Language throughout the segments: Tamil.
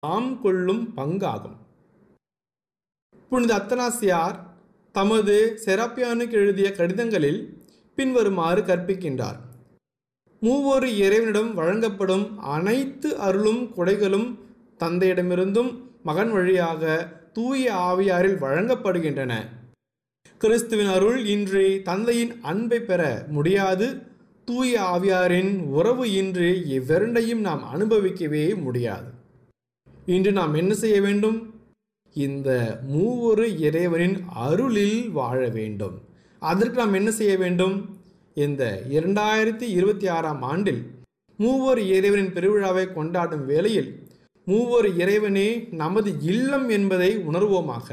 நாம் கொள்ளும் பங்காகும் புனித அத்தனாசியார் தமது செராப்பியானுக்கு எழுதிய கடிதங்களில் பின்வருமாறு கற்பிக்கின்றார் மூவொரு இறைவனிடம் வழங்கப்படும் அனைத்து அருளும் கொடைகளும் தந்தையிடமிருந்தும் மகன் வழியாக தூய ஆவியாரில் வழங்கப்படுகின்றன கிறிஸ்துவின் அருள் இன்றி தந்தையின் அன்பை பெற முடியாது தூய ஆவியாரின் உறவு இன்றி இவ்விரண்டையும் நாம் அனுபவிக்கவே முடியாது இன்று நாம் என்ன செய்ய வேண்டும் இந்த மூவொரு இறைவனின் அருளில் வாழ வேண்டும் அதற்கு நாம் என்ன செய்ய வேண்டும் இந்த இரண்டாயிரத்தி இருபத்தி ஆறாம் ஆண்டில் மூவர் இறைவனின் பெருவிழாவை கொண்டாடும் வேளையில் மூவர் இறைவனே நமது இல்லம் என்பதை உணர்வோமாக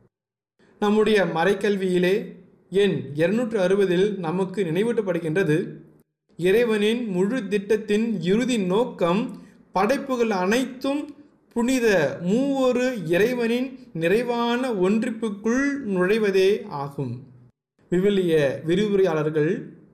நம்முடைய மறைக்கல்வியிலே எண் இருநூற்று அறுபதில் நமக்கு நினைவூட்டப்படுகின்றது இறைவனின் முழு திட்டத்தின் இறுதி நோக்கம் படைப்புகள் அனைத்தும் புனித மூவொரு இறைவனின் நிறைவான ஒன்றிப்புக்குள் நுழைவதே ஆகும் விவிலிய விரிவுரையாளர்கள்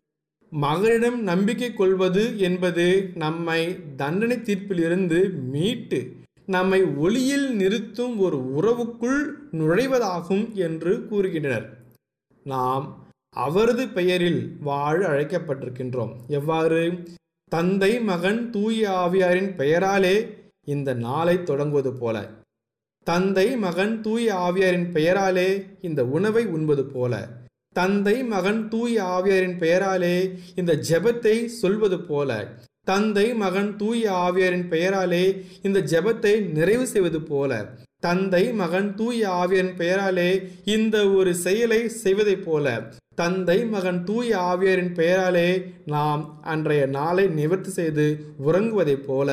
மகனிடம் நம்பிக்கை கொள்வது என்பது நம்மை தண்டனை தீர்ப்பிலிருந்து மீட்டு நம்மை ஒளியில் நிறுத்தும் ஒரு உறவுக்குள் நுழைவதாகும் என்று கூறுகின்றனர் நாம் அவரது பெயரில் வாழ அழைக்கப்பட்டிருக்கின்றோம் எவ்வாறு தந்தை மகன் தூய ஆவியாரின் பெயராலே இந்த நாளை தொடங்குவது போல தந்தை மகன் தூய ஆவியாரின் பெயராலே இந்த உணவை உண்பது போல தந்தை மகன் தூய ஆவியாரின் பெயராலே இந்த ஜெபத்தை சொல்வது போல தந்தை மகன் தூய ஆவியாரின் பெயராலே இந்த ஜெபத்தை நிறைவு செய்வது போல தந்தை மகன் தூய ஆவியாரின் பெயராலே இந்த ஒரு செயலை செய்வதைப் போல தந்தை மகன் தூய ஆவியாரின் பெயராலே நாம் அன்றைய நாளை நிவர்த்தி செய்து உறங்குவதைப் போல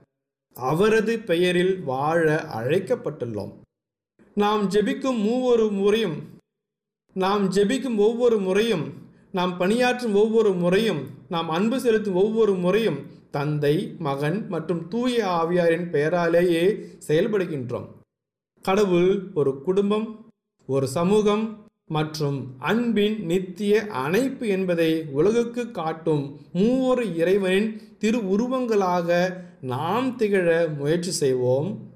அவரது பெயரில் வாழ அழைக்கப்பட்டுள்ளோம் நாம் ஜெபிக்கும் மூவொரு முறையும் நாம் ஜெபிக்கும் ஒவ்வொரு முறையும் நாம் பணியாற்றும் ஒவ்வொரு முறையும் நாம் அன்பு செலுத்தும் ஒவ்வொரு முறையும் தந்தை மகன் மற்றும் தூய ஆவியாரின் பெயராலேயே செயல்படுகின்றோம் கடவுள் ஒரு குடும்பம் ஒரு சமூகம் மற்றும் அன்பின் நித்திய அணைப்பு என்பதை உலகுக்கு காட்டும் மூவொரு இறைவனின் திரு உருவங்களாக நாம் திகழ முயற்சி செய்வோம்